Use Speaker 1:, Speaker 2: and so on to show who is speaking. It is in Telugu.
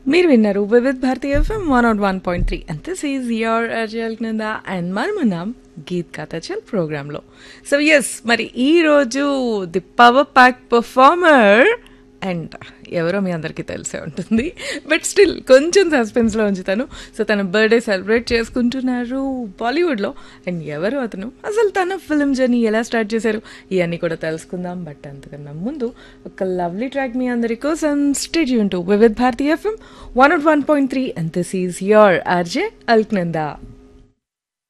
Speaker 1: మీరు విన్నారు Vividh Bharati FM one out one point three and this is your అర్జల్ కింద అండ్ మనమున్నాం గీత్ కథచల్ ప్రోగ్రాంలో సో ఎస్ మరి ఈరోజు the power pack performer and ఎవరో మీ అందరికీ తెలిసే ఉంటుంది బట్ స్టిల్ కొంచెం సస్పెన్స్లో ఉంచుతాను సో తన బర్త్డే సెలబ్రేట్ చేసుకుంటున్నారు బాలీవుడ్లో అండ్ ఎవరు అతను అసలు తన ఫిల్మ్ జర్నీ ఎలా స్టార్ట్ చేశారు ఇవన్నీ కూడా తెలుసుకుందాం బట్ అంతకన్నా ముందు ఒక లవ్లీ ట్రాక్ మీ అందరి కోసం stage to Vividh Bharati FM one nought one point three and this is your RJ Alaknanda